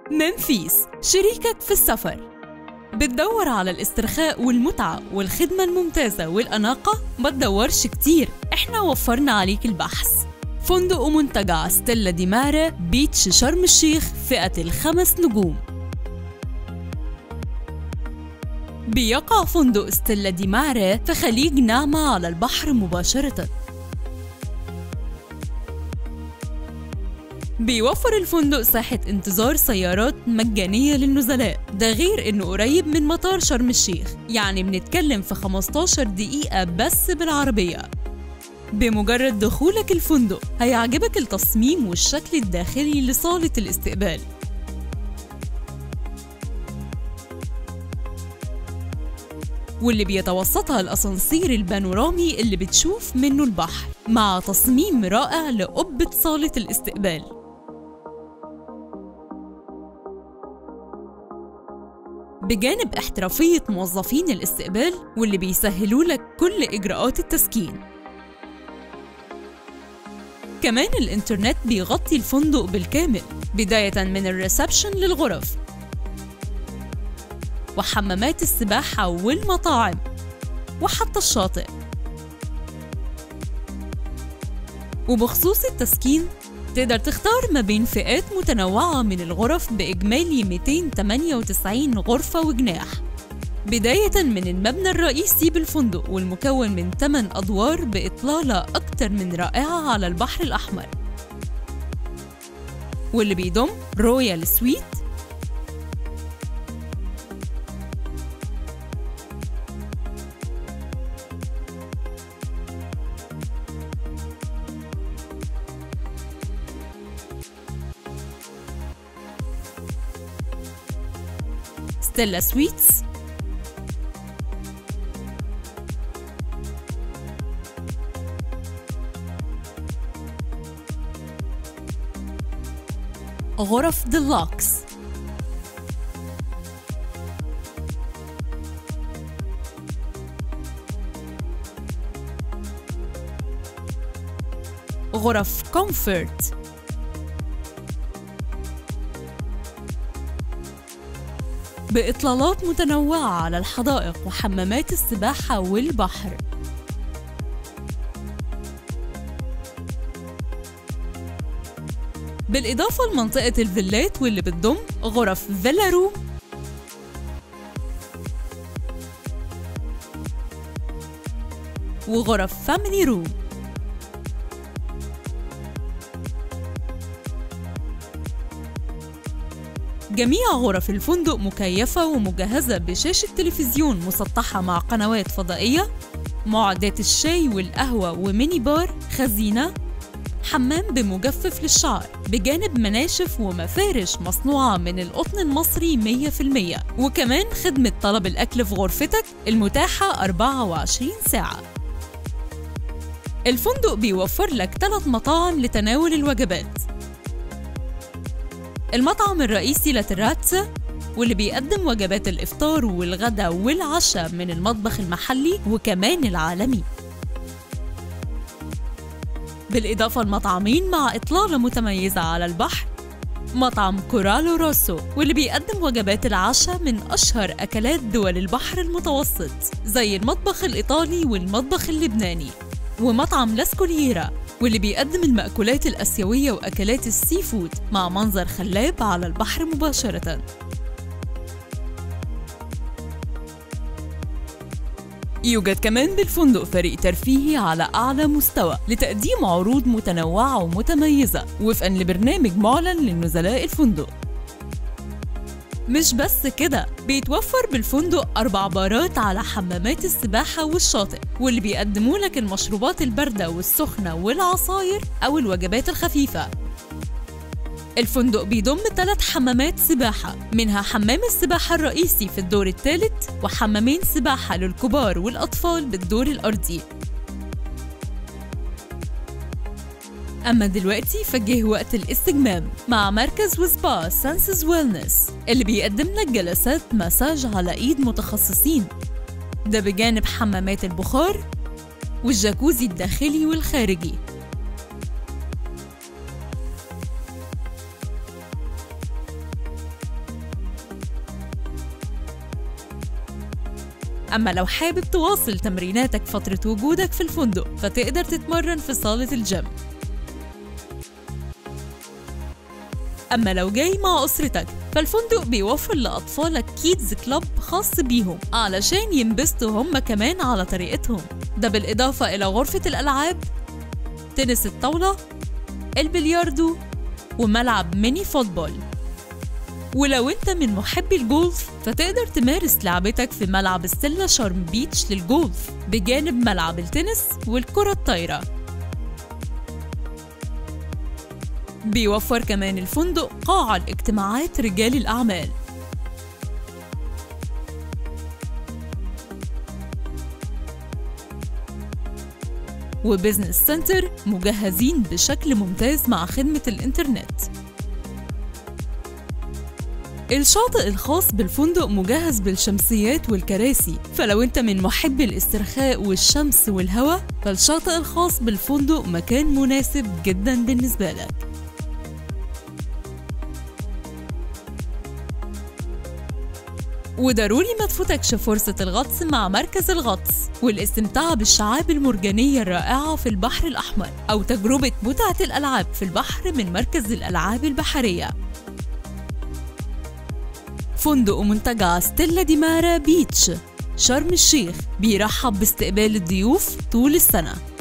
منفيس شريكك في السفر بتدور على الاسترخاء والمتعة والخدمة الممتازة والأناقة ما تدورش كتير احنا وفرنا عليك البحث فندق ومنتجع ستيلا دي مارا بيتش شرم الشيخ فئة الخمس نجوم بيقع فندق ستيلا دي مارا في خليج نعمة على البحر مباشرة بيوفر الفندق ساحة انتظار سيارات مجانية للنزلاء ده غير انه قريب من مطار شرم الشيخ يعني بنتكلم في 15 دقيقة بس بالعربية بمجرد دخولك الفندق هيعجبك التصميم والشكل الداخلي لصالة الاستقبال واللي بيتوسطها الأسانسير البانورامي اللي بتشوف منه البحر مع تصميم رائع لقبة صالة الاستقبال بجانب احترافية موظفين الاستقبال واللي بيسهلوا لك كل إجراءات التسكين كمان الإنترنت بيغطي الفندق بالكامل بداية من الريسبشن للغرف وحمامات السباحة والمطاعم وحتى الشاطئ وبخصوص التسكين تقدر تختار ما بين فئات متنوعة من الغرف بإجمالي 298 غرفة وجناح بداية من المبنى الرئيسي بالفندق والمكون من 8 أدوار بإطلالة أكثر من رائعة على البحر الأحمر واللي بيضم رويال سويت ستيلا سويتس غرف ديلوكس غرف كومفورت بإطلالات متنوعة على الحدائق وحمامات السباحة والبحر بالإضافة لمنطقة الفيلات واللي بتضم غرف فيلا روم وغرف فاميلي روم جميع غرف الفندق مكيفة ومجهزة بشاشة تلفزيون مسطحة مع قنوات فضائية معدات الشاي والقهوة وميني بار خزينة حمام بمجفف للشعر بجانب مناشف ومفارش مصنوعة من القطن المصري 100% وكمان خدمة طلب الأكل في غرفتك المتاحة 24 ساعة الفندق بيوفر لك ثلاث مطاعم لتناول الوجبات المطعم الرئيسي لاتراتسا واللي بيقدم وجبات الإفطار والغداء والعشاء من المطبخ المحلي وكمان العالمي بالإضافة لمطعمين مع إطلالة متميزة على البحر مطعم كورالو روسو واللي بيقدم وجبات العشاء من أشهر أكلات دول البحر المتوسط زي المطبخ الإيطالي والمطبخ اللبناني ومطعم لاسكوليرا واللي بيقدم المأكولات الآسيوية وأكلات السي فود مع منظر خلاب على البحر مباشرة يوجد كمان بالفندق فريق ترفيهي على أعلى مستوى لتقديم عروض متنوعة ومتميزة وفقا لبرنامج معلن للنزلاء الفندق مش بس كده بيتوفر بالفندق أربع بارات على حمامات السباحة والشاطئ واللي بيقدموا لك المشروبات الباردة والسخنة والعصاير أو الوجبات الخفيفة الفندق بيضم ثلاث حمامات سباحة منها حمام السباحة الرئيسي في الدور الثالث وحمامين سباحة للكبار والأطفال بالدور الأرضي أما دلوقتي فجه وقت الاستجمام مع مركز وسبا سانسز ويلنس اللي بيقدم لك جلسات مساج على إيد متخصصين ده بجانب حمامات البخار والجاكوزي الداخلي والخارجي أما لو حابب تواصل تمريناتك فترة وجودك في الفندق فتقدر تتمرن في صالة الجيم أما لو جاي مع أسرتك فالفندق بيوفر لأطفالك كيدز كلاب خاص بيهم علشان ينبسطوا هم كمان على طريقتهم ده بالإضافة إلى غرفة الألعاب تنس الطاولة البلياردو وملعب ميني فوتبول ولو انت من محبي الجولف فتقدر تمارس لعبتك في ملعب السلة شارم بيتش للجولف بجانب ملعب التنس والكرة الطايرة بيوفر كمان الفندق قاعة لاجتماعات رجال الأعمال وبزنس سنتر مجهزين بشكل ممتاز مع خدمة الإنترنت الشاطئ الخاص بالفندق مجهز بالشمسيات والكراسي فلو انت من محبي الاسترخاء والشمس والهواء فالشاطئ الخاص بالفندق مكان مناسب جدا بالنسبة لك وضروري ما تفوتكش فرصة الغطس مع مركز الغطس والاستمتاع بالشعاب المرجانية الرائعة في البحر الأحمر أو تجربة متعة الألعاب في البحر من مركز الألعاب البحرية فندق منتجع ستيلا دي مارا بيتش شرم الشيخ بيرحب باستقبال الضيوف طول السنه